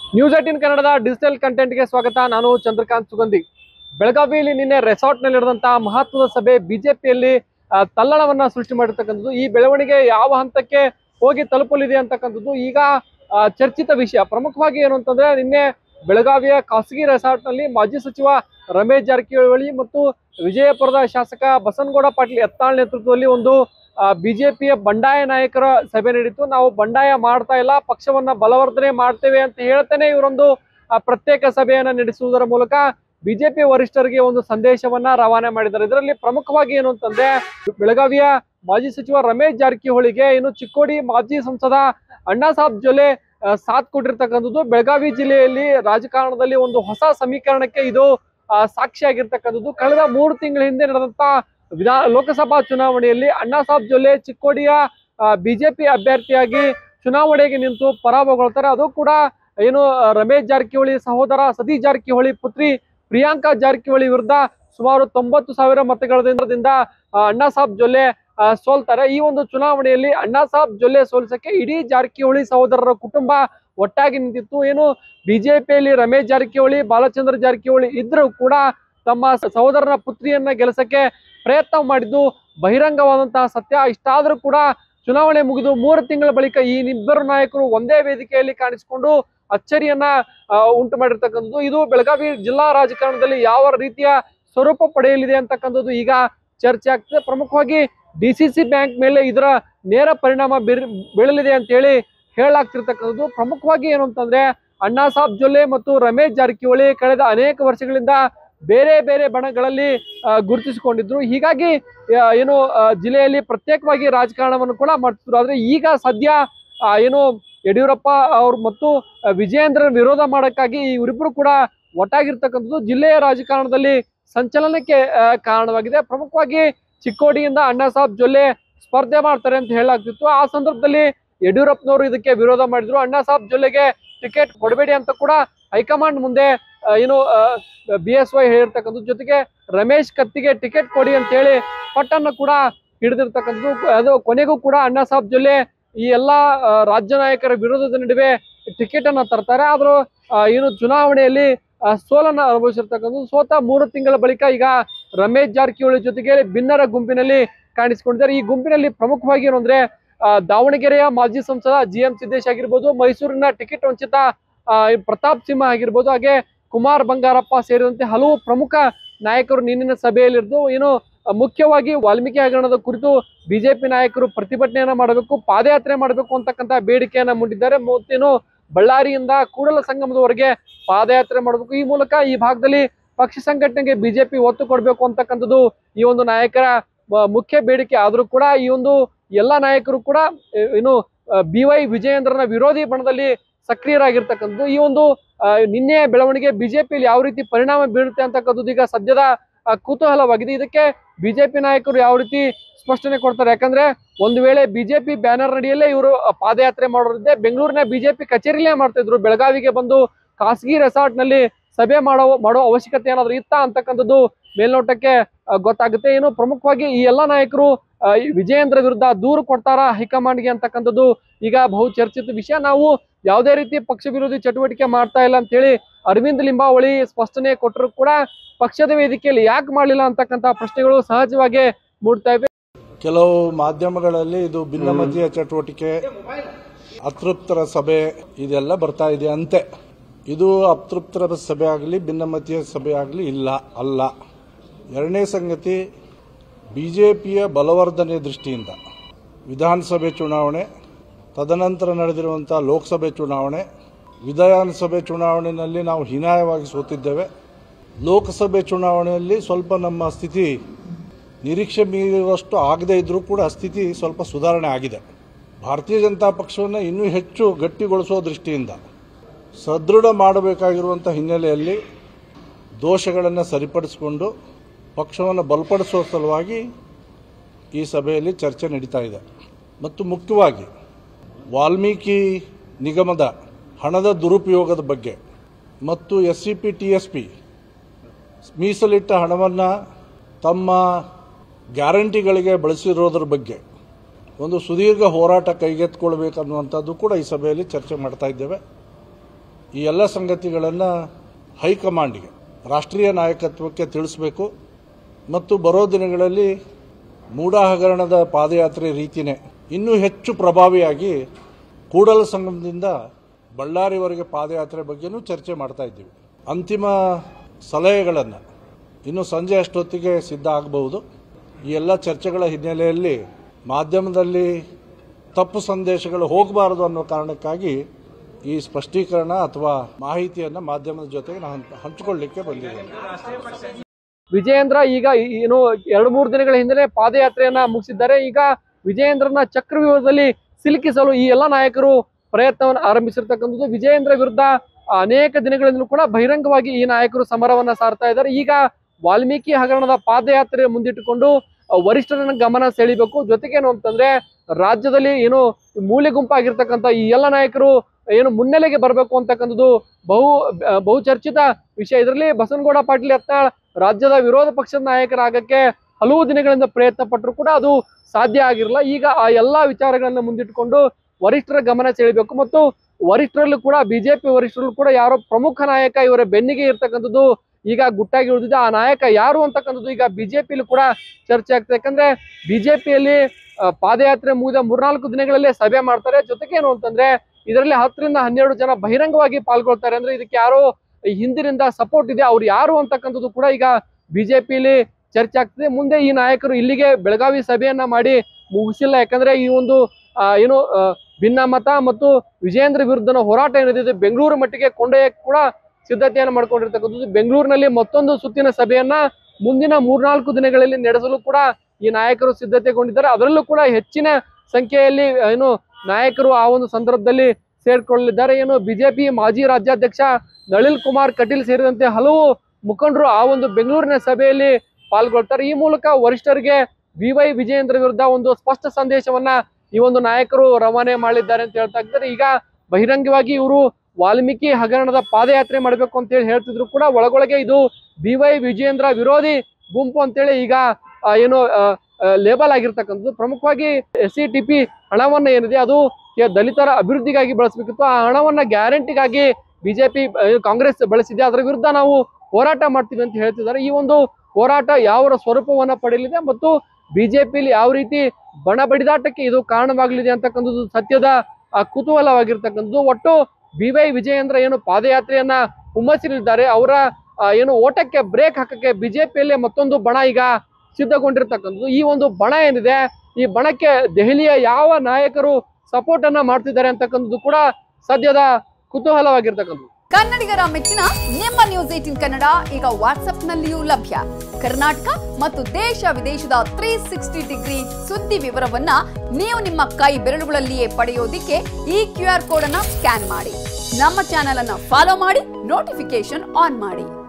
news eighteen ಕನ್ನಡದ digital ಕಂಟೆಂಟ್ಗೆ ಸ್ವಾಗತ ನಾನು ಚಂದ್ರಕಾಂತ್ ಸುಗಂಧಿ ಬೆಳಗಾವಿಯಲ್ಲಿ ನಿನ್ನೆ ರೆಸಾರ್ಟ್ ನಲ್ಲಿ ನಡೆದಂತಹ ಮಹತ್ವದ ಸಭೆ ಬಿಜೆಪಿಯಲ್ಲಿ ತಲ್ಲಣವನ್ನ ಸೃಷ್ಟಿ ಮಾಡಿರ್ತಕ್ಕಂಥದ್ದು ಈ ಬೆಳವಣಿಗೆ ಯಾವ ಹಂತಕ್ಕೆ ಹೋಗಿ ತಲುಪಲಿದೆ ಅಂತಕ್ಕಂಥದ್ದು ಈಗ ಆ, ಚರ್ಚಿತ ವಿಷಯ ಪ್ರಮುಖವಾಗಿ ಏನು ಅಂತಂದ್ರೆ ನಿನ್ನೆ ಬೆಳಗಾವಿಯ ಖಾಸಗಿ ರೆಸಾರ್ಟ್ ನಲ್ಲಿ ಮಾಜಿ ಸಚಿವ ರಮೇಶ್ ಜಾರಕಿಹೊಳಿ ಮತ್ತು ವಿಜಯಪುರದ ಶಾಸಕ ಬಸನಗೌಡ ಪಾಟೀಲ್ ಯತ್ನಾಳ್ ನೇತೃತ್ವದಲ್ಲಿ ಒಂದು ಬಿಜೆಪಿಯ ಬಂಡಾಯ ನಾಯಕರ ಸಭೆ ನಡೀತು ನಾವು ಬಂಡಾಯ ಮಾಡ್ತಾ ಇಲ್ಲ ಪಕ್ಷವನ್ನ ಬಲವರ್ಧನೆ ಮಾಡ್ತೇವೆ ಅಂತ ಹೇಳ್ತೇನೆ ಇವರೊಂದು ಆ, ಪ್ರತ್ಯೇಕ ಸಭೆಯನ್ನ ನಡೆಸುವುದರ ಮೂಲಕ ಬಿಜೆಪಿ ವರಿಷ್ಠರಿಗೆ ಒಂದು ಸಂದೇಶವನ್ನ ರವಾನೆ ಮಾಡಿದ್ದಾರೆ ಇದರಲ್ಲಿ ಪ್ರಮುಖವಾಗಿ ಏನು ಅಂತಂದ್ರೆ ಬೆಳಗಾವಿಯ ಮಾಜಿ ಸಚಿವ ರಮೇಶ್ ಜಾರಕಿಹೊಳಿಗೆ ಇನ್ನು ಚಿಕ್ಕೋಡಿ ಮಾಜಿ ಸಂಸದ ಅಣ್ಣಾ ಸಾಬ್ ಜೊಲೆ ಆ, ಸಾಥ್ ಕೊಟ್ಟಿರ್ತಕ್ಕಂಥದ್ದು ಬೆಳಗಾವಿ ಜಿಲ್ಲೆಯಲ್ಲಿ ರಾಜಕಾರಣದಲ್ಲಿ ಒಂದು ಹೊಸ ಸಮೀಕರಣಕ್ಕೆ ಇದು ಆ, ಸಾಕ್ಷಿಯಾಗಿರ್ತಕ್ಕಂಥದ್ದು ಕಳೆದ ಮೂರು ತಿಂಗಳ ಹಿಂದೆ ನಡೆದಂತ ವಿಧಾ ಲೋಕಸಭಾ ಚುನಾವಣೆಯಲ್ಲಿ ಅಣ್ಣಾ ಸಾಬ್ ಜೊಲ್ಲೆ ಚಿಕ್ಕೋಡಿಯ ಬಿಜೆಪಿ ಅಭ್ಯರ್ಥಿಯಾಗಿ ಚುನಾವಣೆಗೆ ನಿಂತು ಪರಾಭವಗೊಳ್ತಾರೆ ಅದು ಕೂಡ ಏನು ಆ, ರಮೇಶ್ ಜಾರಕಿಹೊಳಿ ಸಹೋದರ ಸತೀಶ್ ಜಾರಕಿಹೊಳಿ ಪುತ್ರಿ ಪ್ರಿಯಾಂಕಾ ಜಾರಕಿಹೊಳಿ ವಿರುದ್ಧ ಸುಮಾರು ತೊಂಬತ್ತು ಸಾವಿರ ಮತಗಳದಿಂದ ಆ, ಅಣ್ಣಾ ಸಾಬ್ ಜೊಲ್ಲೆ ಆ, ಸೋಲ್ತಾರೆ ಈ ಒಂದು ಚುನಾವಣೆಯಲ್ಲಿ ಅಣ್ಣಾ ಸಾಬ್ ಜೊಲ್ಲೆ ಸೋಲಿಸಕ್ಕೆ ಇಡೀ ಜಾರಕಿಹೊಳಿ ಸಹೋದರರ ಕುಟುಂಬ ಒಟ್ಟಾಗಿ ನಿಂತಿತ್ತು ಏನು ಬಿಜೆಪಿಯಲ್ಲಿ ರಮೇಶ್ ಜಾರಕಿಹೊಳಿ ಬಾಲಚಂದ್ರ ಜಾರಕಿಹೊಳಿ ಇದ್ರೂ ಕೂಡ ತಮ್ಮ ಸಹೋದರನ ಪುತ್ರಿಯನ್ನ ಗೆಲ್ಲಿಸಕ್ಕೆ ಪ್ರಯತ್ನ ಮಾಡಿದ್ದು ಬಹಿರಂಗವಾದಂತಹ ಸತ್ಯ ಇಷ್ಟಾದ್ರೂ ಕೂಡ ಚುನಾವಣೆ ಮುಗಿದು ಮೂರು ತಿಂಗಳ ಬಳಿಕ ಈ ಇಬ್ಬರು ನಾಯಕರು ಒಂದೇ ವೇದಿಕೆಯಲ್ಲಿ ಕಾಣಿಸಿಕೊಂಡು ಅಚ್ಚರಿಯನ್ನ ಆ, ಉಂಟು ಮಾಡಿರ್ತಕ್ಕಂಥದ್ದು ಇದು ಬೆಳಗಾವಿ ಜಿಲ್ಲಾ ರಾಜಕಾರಣದಲ್ಲಿ ಯಾವ ರೀತಿಯ ಸ್ವರೂಪ ಪಡೆಯಲಿದೆ ಅಂತಕ್ಕಂಥದ್ದು ಈಗ ಚರ್ಚೆ ಆಗ್ತದೆ ಪ್ರಮುಖವಾಗಿ ಡಿ ಸಿ ಸಿ ಬ್ಯಾಂಕ್ ಮೇಲೆ ಇದರ ನೇರ ಪರಿಣಾಮ ಬೀರ್ ಬೀಳಲಿದೆ ಅಂತ ಹೇಳಿ ಹೇಳಲಾಗ್ತಿರ್ತಕ್ಕಂಥದ್ದು ಪ್ರಮುಖವಾಗಿ ಏನು ಅಂತಂದ್ರೆ ಅಣ್ಣಾ ಸಾಬ್ ಜೊಲ್ಲೆ ಮತ್ತು ರಮೇಶ್ ಜಾರಕಿಹೊಳಿ ಕಳೆದ ಅನೇಕ ವರ್ಷಗಳಿಂದ ಬೇರೆ ಬೇರೆ ಬಣಗಳಲ್ಲಿ ಆ, ಗುರುತಿಸಿಕೊಂಡಿದ್ರು ಹೀಗಾಗಿ ಆ, ಏನು ಆ, ಜಿಲ್ಲೆಯಲ್ಲಿ ಪ್ರತ್ಯೇಕವಾಗಿ ರಾಜಕಾರಣವನ್ನು ಕೂಡ ಮಾಡ್ತಿದ್ರು ಆದ್ರೆ ಈಗ ಸದ್ಯ ಆ, ಏನು ಯಡಿಯೂರಪ್ಪ ಅವ್ರು ಮತ್ತು ಆ, ವಿಜಯೇಂದ್ರ ವಿರೋಧ ಮಾಡಕ್ಕಾಗಿ ಇವರಿಬ್ರು ಕೂಡ ಒಟ್ಟಾಗಿರ್ತಕ್ಕಂಥದ್ದು ಜಿಲ್ಲೆಯ ರಾಜಕಾರಣದಲ್ಲಿ ಸಂಚಲನಕ್ಕೆ ಆ, ಕಾರಣವಾಗಿದೆ ಪ್ರಮುಖವಾಗಿ ಚಿಕ್ಕೋಡಿಯಿಂದ ಅಣ್ಣಾ ಸಾಬ್ ಜೊಲ್ಲೆ ಸ್ಪರ್ಧೆ ಮಾಡ್ತಾರೆ ಅಂತ ಹೇಳಲಾಗ್ತಿತ್ತು ಆ ಸಂದರ್ಭದಲ್ಲಿ ಯಡಿಯೂರಪ್ಪನವರು ಇದಕ್ಕೆ ವಿರೋಧ ಮಾಡಿದ್ರು ಅಣ್ಣಾ ಸಾಬ್ ಜೊಲ್ಲೆಗೆ ಟಿಕೆಟ್ ಕೊಡಬೇಡಿ ಅಂತ ಕೂಡ ಹೈಕಮಾಂಡ್ ಮುಂದೆ ಆ, ಏನು ಬಿ ಎಸ್ ವೈ ಹೇಳಿರ್ತಕ್ಕಂಥದ್ದು ಜೊತೆಗೆ ರಮೇಶ್ ಕತ್ತಿಗೆ ಟಿಕೆಟ್ ಕೊಡಿ ಅಂತ ಹೇಳಿ ಪಟ್ಟನ್ನು ಕೂಡ ಹಿಡಿದಿರ್ತಕ್ಕಂಥದ್ದು ಅದು ಕೊನೆಗೂ ಕೂಡ ಅಣ್ಣಾ ಸಾಬ್ ಜೊಲ್ಲೆ ಈ ಎಲ್ಲಾ ಆ, ರಾಜ್ಯ ನಾಯಕರ ವಿರೋಧದ ನಡುವೆ ಟಿಕೆಟ್ ಅನ್ನ ತರ್ತಾರೆ ಆದ್ರೂ ಆ, ಏನು ಚುನಾವಣೆಯಲ್ಲಿ ಆ, ಸೋಲನ್ನ ಅನುಭವಿಸಿರ್ತಕ್ಕಂಥದ್ದು ಸೋತ ಮೂರು ತಿಂಗಳ ಬಳಿಕ ಈಗ ರಮೇಶ್ ಜಾರಕಿಹೊಳಿ ಜೊತೆಗೆ ಭಿನ್ನರ ಗುಂಪಿನಲ್ಲಿ ಕಾಣಿಸಿಕೊಂಡಿದ್ದಾರೆ ಈ ಗುಂಪಿನಲ್ಲಿ ಪ್ರಮುಖವಾಗಿ ಏನು ಅಂದ್ರೆ ಆ, ದಾವಣಗೆರೆಯ ಮಾಜಿ ಸಂಸದ ಜಿ ಎಂ ಸಿದ್ದೇಶ್ ಆಗಿರ್ಬೋದು ಮೈಸೂರಿನ ಟಿಕೆಟ್ ವಂಚಿತ ಆ, ಪ್ರತಾಪ್ ಸಿಂಹ ಆಗಿರ್ಬೋದು ಹಾಗೆ ಕುಮಾರ್ ಬಂಗಾರಪ್ಪ ಸೇರಿದಂತೆ ಹಲವು ಪ್ರಮುಖ ನಾಯಕರು ನಿನ್ನಿನ ಸಭೆಯಲ್ಲಿದ್ದು ಏನು ಆ, ಮುಖ್ಯವಾಗಿ ವಾಲ್ಮೀಕಿ ಹಗರಣದ ಕುರಿತು ಬಿಜೆಪಿ ನಾಯಕರು ಪ್ರತಿಭಟನೆಯನ್ನ ಮಾಡಬೇಕು ಪಾದಯಾತ್ರೆ ಮಾಡಬೇಕು ಅಂತಕ್ಕಂತ ಬೇಡಿಕೆಯನ್ನ ಮುಂದಿದ್ದಾರೆ ಮತ್ತೇನು ಬಳ್ಳಾರಿಯಿಂದ ಕೂಡಲ ಸಂಗಮದವರೆಗೆ ಪಾದಯಾತ್ರೆ ಮಾಡಬೇಕು ಈ ಮೂಲಕ ಈ ಭಾಗದಲ್ಲಿ ಪಕ್ಷ ಸಂಘಟನೆಗೆ ಬಿಜೆಪಿ ಒತ್ತು ಕೊಡಬೇಕು ಅಂತಕ್ಕಂಥದ್ದು ಈ ಒಂದು ನಾಯಕರ ಆ, ಮುಖ್ಯ ಬೇಡಿಕೆ ಆದ್ರೂ ಕೂಡ ಈ ಒಂದು ಎಲ್ಲಾ ನಾಯಕರು ಕೂಡ ಆ, ಏನು ಬಿ ವೈ ವಿಜಯೇಂದ್ರನ ವಿರೋಧಿ ಬಣದಲ್ಲಿ ಸಕ್ರಿಯರಾಗಿರ್ತಕ್ಕಂಥದ್ದು ಈ ಒಂದು ಆ, ನಿನ್ನೆ ಬೆಳವಣಿಗೆ ಬಿಜೆಪಿಯಲ್ಲಿ ಯಾವ ರೀತಿ ಪರಿಣಾಮ ಬೀರುತ್ತೆ ಅಂತಕ್ಕಂಥದ್ದು ಈಗ ಸದ್ಯದ ಆ, ಕುತೂಹಲವಾಗಿದೆ ಇದಕ್ಕೆ ಬಿಜೆಪಿ ನಾಯಕರು ಯಾವ ರೀತಿ ಸ್ಪಷ್ಟನೆ ಕೊಡ್ತಾರೆ ಯಾಕಂದ್ರೆ ಒಂದು ವೇಳೆ ಬಿಜೆಪಿ ಬ್ಯಾನರ್ ಅಡಿಯಲ್ಲೇ ಇವರು ಪಾದಯಾತ್ರೆ ಮಾಡೋರಿದ್ದೆ ಬೆಂಗಳೂರಿನ ಬಿಜೆಪಿ ಕಚೇರಿಲೇ ಮಾಡ್ತಾ ಇದ್ರು ಬೆಳಗಾವಿಗೆ ಬಂದು ಖಾಸಗಿ ರೆಸಾರ್ಟ್ ನಲ್ಲಿ ಸಭೆ ಮಾಡೋ ಮಾಡೋ ಅವಶ್ಯಕತೆ ಏನಾದ್ರು ಇತ್ತ ಅಂತಕ್ಕಂಥದ್ದು ಮೇಲ್ನೋಟಕ್ಕೆ ಆ, ಗೊತ್ತಾಗುತ್ತೆ ಏನು ಪ್ರಮುಖವಾಗಿ ಈ ಎಲ್ಲಾ ನಾಯಕರು ಆ, ಈ ವಿಜಯೇಂದ್ರ ವಿರುದ್ಧ ದೂರು ಕೊಡ್ತಾರಾ ಹೈಕಮಾಂಡ್ಗೆ ಅಂತಕ್ಕಂಥದ್ದು ಈಗ ಬಹು ಚರ್ಚಿತ ವಿಷಯ ನಾವು ಯಾವುದೇ ರೀತಿ ಪಕ್ಷ ವಿರೋಧಿ ಚಟುವಟಿಕೆ ಮಾಡ್ತಾ ಇಲ್ಲ ಅಂತ ಹೇಳಿ ಅರವಿಂದ್ ಲಿಂಬಾವಳಿ ಸ್ಪಷ್ಟನೆ ಕೊಟ್ಟರು ಕೂಡ ಪಕ್ಷದ ವೇದಿಕೆಯಲ್ಲಿ ಯಾಕೆ ಮಾಡಲಿಲ್ಲ ಅಂತಕ್ಕಂಥ ಪ್ರಶ್ನೆಗಳು ಸಹಜವಾಗಿ ಮೂಡ್ತಾ ಇವೆ ಕೆಲವು ಮಾಧ್ಯಮಗಳಲ್ಲಿ ಇದು ಭಿನ್ನಮತೀಯ ಚಟುವಟಿಕೆ ಅತೃಪ್ತರ ಸಭೆ ಇದೆಲ್ಲ ಬರ್ತಾ ಇದೆ ಅಂತೆ ಇದು ಅತೃಪ್ತರ ಸಭೆ ಆಗಲಿ ಭಿನ್ನಮತೀಯ ಸಭೆ ಆಗಲಿ ಇಲ್ಲ ಅಲ್ಲ ಎರಡನೇ ಸಂಗತಿ ಬಿಜೆಪಿಯ ಬಲವರ್ಧನೆ ದೃಷ್ಟಿಯಿಂದ ವಿಧಾನಸಭೆ ಚುನಾವಣೆ ತದನಂತರ ನಡೆದಿರುವಂಥ ಲೋಕಸಭೆ ಚುನಾವಣೆ ವಿಧಾನಸಭೆ ಚುನಾವಣೆಯಲ್ಲಿ ನಾವು ಹೀನಾಯವಾಗಿ ಸೋತಿದ್ದೇವೆ ಲೋಕಸಭೆ ಚುನಾವಣೆಯಲ್ಲಿ ಸ್ವಲ್ಪ ನಮ್ಮ ಸ್ಥಿತಿ ನಿರೀಕ್ಷೆ ಮೀರುವಷ್ಟು ಆಗದೇ ಇದ್ರೂ ಕೂಡ ಸ್ಥಿತಿ ಸ್ವಲ್ಪ ಸುಧಾರಣೆ ಆಗಿದೆ ಭಾರತೀಯ ಜನತಾ ಪಕ್ಷವನ್ನು ಇನ್ನೂ ಹೆಚ್ಚು ಗಟ್ಟಿಗೊಳಿಸುವ ದೃಷ್ಟಿಯಿಂದ ಸದೃಢ ಮಾಡಬೇಕಾಗಿರುವಂಥ ಹಿನ್ನೆಲೆಯಲ್ಲಿ ದೋಷಗಳನ್ನು ಸರಿಪಡಿಸಿಕೊಂಡು ಪಕ್ಷವನ್ನು ಬಲಪಡಿಸುವ ಸಲುವಾಗಿ ಈ ಸಭೆಯಲ್ಲಿ ಚರ್ಚೆ ನಡೀತಾ ಇದೆ ಮತ್ತು ಮುಖ್ಯವಾಗಿ ವಾಲ್ಮೀಕಿ ನಿಗಮದ ಹಣದ ದುರುಪಯೋಗದ ಬಗ್ಗೆ ಮತ್ತು S C P T S P ಮೀಸಲಿಟ್ಟ ಹಣವನ್ನು ತಮ್ಮ ಗ್ಯಾರಂಟಿಗಳಿಗೆ ಬಳಸಿರೋದ್ರ ಬಗ್ಗೆ ಒಂದು ಸುದೀರ್ಘ ಹೋರಾಟ ಕೈಗೆತ್ತಿಕೊಳ್ಬೇಕನ್ನುವಂಥದ್ದು ಕೂಡ ಈ ಸಭೆಯಲ್ಲಿ ಚರ್ಚೆ ಮಾಡ್ತಾ ಇದ್ದೇವೆ ಈ ಎಲ್ಲ ಸಂಗತಿಗಳನ್ನು ಹೈಕಮಾಂಡ್ಗೆ ರಾಷ್ಟ್ರೀಯ ನಾಯಕತ್ವಕ್ಕೆ ತಿಳಿಸಬೇಕು ಮತ್ತು ಬರೋ ದಿನಗಳಲ್ಲಿ ಮೂಡ ಹಗರಣದ ಪಾದಯಾತ್ರೆ ರೀತಿಯೇ ಇನ್ನೂ ಹೆಚ್ಚು ಪ್ರಭಾವಿಯಾಗಿ ಕೂಡಲ ಸಂಗಮದಿಂದ ಬಳ್ಳಾರಿವರೆಗೆ ಪಾದಯಾತ್ರೆ ಬಗ್ಗೆನೂ ಚರ್ಚೆ ಮಾಡ್ತಾ ಇದ್ದೀವಿ ಅಂತಿಮ ಸಲಹೆಗಳನ್ನು ಇನ್ನು ಸಂಜೆ ಅಷ್ಟೊತ್ತಿಗೆ ಸಿದ್ಧ ಆಗಬಹುದು ಈ ಎಲ್ಲ ಚರ್ಚೆಗಳ ಹಿನ್ನೆಲೆಯಲ್ಲಿ ಮಾಧ್ಯಮದಲ್ಲಿ ತಪ್ಪು ಸಂದೇಶಗಳು ಹೋಗಬಾರದು ಅನ್ನೋ ಕಾರಣಕ್ಕಾಗಿ ಈ ಸ್ಪಷ್ಟೀಕರಣ ಅಥವಾ ಮಾಹಿತಿಯನ್ನು ಮಾಧ್ಯಮದ ಜೊತೆಗೆ ನಾನು ಹಂಚಿಕೊಳ್ಳಿಕ್ಕೆ ಬಂದಿದ್ದೇನೆ ವಿಜಯೇಂದ್ರ ಈಗ ಈ- ಏನು ಎರಡು ಮೂರು ದಿನಗಳ ಹಿಂದೆ ಪಾದಯಾತ್ರೆಯನ್ನ ಮುಗಿಸಿದ್ದಾರೆ ಈಗ ವಿಜಯೇಂದ್ರನ ಚಕ್ರವ್ಯೂಹದಲ್ಲಿ ಸಿಲುಕಿಸಲು ಈ ಎಲ್ಲ ನಾಯಕರು ಪ್ರಯತ್ನವನ್ನು ಆರಂಭಿಸಿರ್ತಕ್ಕಂಥದ್ದು ವಿಜಯೇಂದ್ರ ವಿರುದ್ಧ ಅನೇಕ ದಿನಗಳಿಂದಲೂ ಕೂಡ ಬಹಿರಂಗವಾಗಿ ಈ ನಾಯಕರು ಸಮರವನ್ನ ಸಾರ್ತಾ ಇದ್ದಾರೆ ಈಗ ವಾಲ್ಮೀಕಿ ಹಗರಣದ ಪಾದಯಾತ್ರೆ ಮುಂದಿಟ್ಟುಕೊಂಡು ಆ, ವರಿಷ್ಠರನ್ನ ಗಮನ ಸೆಳಿಬೇಕು ಜೊತೆಗೆ ಏನು ಅಂತಂದ್ರೆ ರಾಜ್ಯದಲ್ಲಿ ಏನು ಮೂಲೆ ಗುಂಪಾಗಿರ್ತಕ್ಕಂಥ ಈ ಎಲ್ಲ ನಾಯಕರು ಏನು ಮುನ್ನೆಲೆಗೆ ಬರಬೇಕು ಅಂತಕ್ಕಂಥದ್ದು ಬಹು ಆ, ಬಹುಚರ್ಚಿತ ವಿಷಯ ಇದರಲ್ಲಿ ಬಸವನಗೌಡ ಪಾಟೀಲ್ ಯತ್ನಾಳ್ ರಾಜ್ಯದ ವಿರೋಧ ಪಕ್ಷದ ನಾಯಕರಾಗಕ್ಕೆ ಹಲವು ದಿನಗಳಿಂದ ಪ್ರಯತ್ನ ಪಟ್ಟರು ಕೂಡ ಅದು ಸಾಧ್ಯ ಆಗಿರಲಿಲ್ಲ ಈಗ ಆ ಎಲ್ಲಾ ವಿಚಾರಗಳನ್ನ ಮುಂದಿಟ್ಟುಕೊಂಡು ವರಿಷ್ಠರ ಗಮನ ಸೆಳೆಯಬೇಕು ಮತ್ತು ವರಿಷ್ಠರಲ್ಲೂ ಕೂಡ ಬಿಜೆಪಿ ವರಿಷ್ಠರಲ್ಲೂ ಕೂಡ ಯಾರೋ ಪ್ರಮುಖ ನಾಯಕ ಇವರ ಬೆನ್ನಿಗೆ ಇರ್ತಕ್ಕಂಥದ್ದು ಈಗ ಗುಟ್ಟಾಗಿ ಉಳಿದಿದೆ ಆ ನಾಯಕ ಯಾರು ಅಂತಕ್ಕಂಥದ್ದು ಈಗ ಬಿಜೆಪಿಯಲ್ಲಿ ಕೂಡ ಚರ್ಚೆ ಆಗ್ತದೆ ಯಾಕಂದ್ರೆ ಬಿಜೆಪಿಯಲ್ಲಿ ಪಾದಯಾತ್ರೆ ಮುಗಿದ ಮೂರ್ನಾಲ್ಕು ದಿನಗಳಲ್ಲೇ ಸಭೆ ಮಾಡ್ತಾರೆ ಜೊತೆಗೆ ಏನು ಅಂತಂದ್ರೆ ಇದರಲ್ಲಿ ಹತ್ತರಿಂದ ಹನ್ನೆರಡು ಜನ ಬಹಿರಂಗವಾಗಿ ಪಾಲ್ಗೊಳ್ತಾರೆ ಅಂದ್ರೆ ಇದಕ್ಕೆ ಯಾರೋ ಈ ಹಿಂದಿನಿಂದ ಸಪೋರ್ಟ್ ಇದೆ ಅವ್ರು ಯಾರು ಅಂತಕ್ಕಂಥದ್ದು ಕೂಡ ಈಗ ಬಿಜೆಪಿಯಲ್ಲಿ ಚರ್ಚೆ ಆಗ್ತದೆ ಮುಂದೆ ಈ ನಾಯಕರು ಇಲ್ಲಿಗೆ ಬೆಳಗಾವಿ ಸಭೆಯನ್ನ ಮಾಡಿ ಮುಗಿಸಿಲ್ಲ ಯಾಕಂದ್ರೆ ಈ ಒಂದು ಆ, ಏನು ಆ, ಭಿನ್ನಮತ ಮತ್ತು ವಿಜೇಂದ್ರ ವಿರುದ್ಧನ ಹೋರಾಟ ಏನಿದೆ ಬೆಂಗಳೂರು ಮಟ್ಟಿಗೆ ಕೊಂಡೊಯ್ಯಕ್ಕೆ ಕೂಡ ಸಿದ್ಧತೆಯನ್ನು ಮಾಡ್ಕೊಂಡಿರ್ತಕ್ಕಂಥದ್ದು ಬೆಂಗಳೂರಿನಲ್ಲಿ ಮತ್ತೊಂದು ಸುತ್ತಿನ ಸಭೆಯನ್ನ ಮುಂದಿನ ಮೂರ್ನಾಲ್ಕು ದಿನಗಳಲ್ಲಿ ನಡೆಸಲು ಕೂಡ ಈ ನಾಯಕರು ಸಿದ್ಧತೆಗೊಂಡಿದ್ದಾರೆ ಅದರಲ್ಲೂ ಕೂಡ ಹೆಚ್ಚಿನ ಸಂಖ್ಯೆಯಲ್ಲಿ ಏನು ನಾಯಕರು ಆ ಒಂದು ಸಂದರ್ಭದಲ್ಲಿ ಸೇರ್ಕೊಳ್ಳಲಿದ್ದಾರೆ ಏನು ಬಿಜೆಪಿ ಮಾಜಿ ರಾಜ್ಯಾಧ್ಯಕ್ಷ ನಳಿನ್ ಕುಮಾರ್ ಕಟೀಲ್ ಸೇರಿದಂತೆ ಹಲವು ಮುಖಂಡರು ಆ ಒಂದು ಬೆಂಗಳೂರಿನ ಸಭೆಯಲ್ಲಿ ಪಾಲ್ಗೊಳ್ತಾರೆ ಈ ಮೂಲಕ ವರಿಷ್ಠರಿಗೆ ಬಿ ವೈ ವಿಜಯೇಂದ್ರ ವಿರುದ್ಧ ಒಂದು ಸ್ಪಷ್ಟ ಸಂದೇಶವನ್ನ ಈ ಒಂದು ನಾಯಕರು ರವಾನೆ ಮಾಡಿದ್ದಾರೆ ಅಂತ ಹೇಳ್ತಾ ಇದ್ದಾರೆ ಈಗ ಬಹಿರಂಗವಾಗಿ ಇವರು ವಾಲ್ಮೀಕಿ ಹಗರಣದ ಪಾದಯಾತ್ರೆ ಮಾಡಬೇಕು ಅಂತ ಹೇಳಿ ಹೇಳ್ತಿದ್ರು ಕೂಡ ಒಳಗೊಳಗೆ ಇದು ಬಿ ವೈ ವಿಜಯೇಂದ್ರ ವಿರೋಧಿ ಗುಂಪು ಅಂತೇಳಿ ಈಗ ಆ, ಏನು ಲೇಬಲ್ ಆಗಿರ್ತಕ್ಕಂಥದ್ದು ಪ್ರಮುಖವಾಗಿ ಎಸ್ ಸಿ ಟಿ ಪಿ ಹಣವನ್ನ ಏನಿದೆ ಅದು ಕೆ- ದಲಿತರ ಅಭಿವೃದ್ಧಿಗಾಗಿ ಬಳಸಬೇಕಿತ್ತು ಆ ಹಣವನ್ನ ಗ್ಯಾರಂಟಿಗಾಗಿ ಬಿಜೆಪಿ ಕಾಂಗ್ರೆಸ್ ಬಳಸಿದೆ ಅದರ ವಿರುದ್ಧ ನಾವು ಹೋರಾಟ ಮಾಡ್ತೀವಿ ಅಂತ ಹೇಳ್ತಿದ್ದಾರೆ ಈ ಒಂದು ಹೋರಾಟ ಯಾವ ಸ್ವರೂಪವನ್ನ ಪಡೆಯಲಿದೆ ಮತ್ತು ಬಿಜೆಪಿಯಲ್ಲಿ ಯಾವ ರೀತಿ ಬಣ ಬಡಿದಾಟಕ್ಕೆ ಇದು ಕಾರಣವಾಗಲಿದೆ ಅಂತಕ್ಕಂಥದ್ದು ಸತ್ಯದ ಆ, ಕುತೂಹಲವಾಗಿರ್ತಕ್ಕಂಥದ್ದು ಒಟ್ಟು ಬಿ ವೈ ವಿಜಯೇಂದ್ರ ಏನು ಪಾದಯಾತ್ರೆಯನ್ನ ಹುಮ್ಮಸ್ಸಲಿದ್ದಾರೆ ಅವರ ಆ, ಏನು ಓಟಕ್ಕೆ ಬ್ರೇಕ್ ಹಾಕಕ್ಕೆ ಬಿಜೆಪಿಯಲ್ಲೇ ಮತ್ತೊಂದು ಬಣ ಈಗ ಸಿದ್ಧಗೊಂಡಿರ್ತಕ್ಕಂಥದ್ದು ಈ ಒಂದು ಬಣ ಏನಿದೆ ಈ ಬಣಕ್ಕೆ ದೆಹಲಿಯ ಯಾವ ನಾಯಕರು ಸಪೋರ್ಟ್ ಅನ್ನ ಮಾಡ್ತಿದ್ದಾರೆ ಅಂತಕ್ಕಂಥದ್ದು ಕೂಡ ಸದ್ಯದ ಕುತೂಹಲವಾಗಿರ್ತಕ್ಕಂಥದ್ದು ಕನ್ನಡಿಗರ ಮೆಚ್ಚಿನ ನಿಮ್ಮ ನ್ಯೂಸ್ ಏಟಿನ್ ಕನ್ನಡ ಈಗ ವಾಟ್ಸ್ಆಪ್ನಲ್ಲಿಯೂ ಲಭ್ಯ ಕರ್ನಾಟಕ ಮತ್ತು ದೇಶ ವಿದೇಶದ ತ್ರೀ ಸಿಕ್ಸ್ಟಿ ಡಿಗ್ರಿ ಸುದ್ದಿ ವಿವರವನ್ನ ನೀವು ನಿಮ್ಮ ಕೈ ಬೆರಳುಗಳಲ್ಲಿಯೇ ಪಡೆಯೋದಿಕ್ಕೆ ಈ ಕ್ಯೂ ಆರ್ ಕೋಡ್ ಅನ್ನ ಸ್ಕ್ಯಾನ್ ಮಾಡಿ ನಮ್ಮ ಚಾನೆಲ್ ಅನ್ನ ಫಾಲೋ ಮಾಡಿ ನೋಟಿಫಿಕೇಶನ್ ಆನ್ ಮಾಡಿ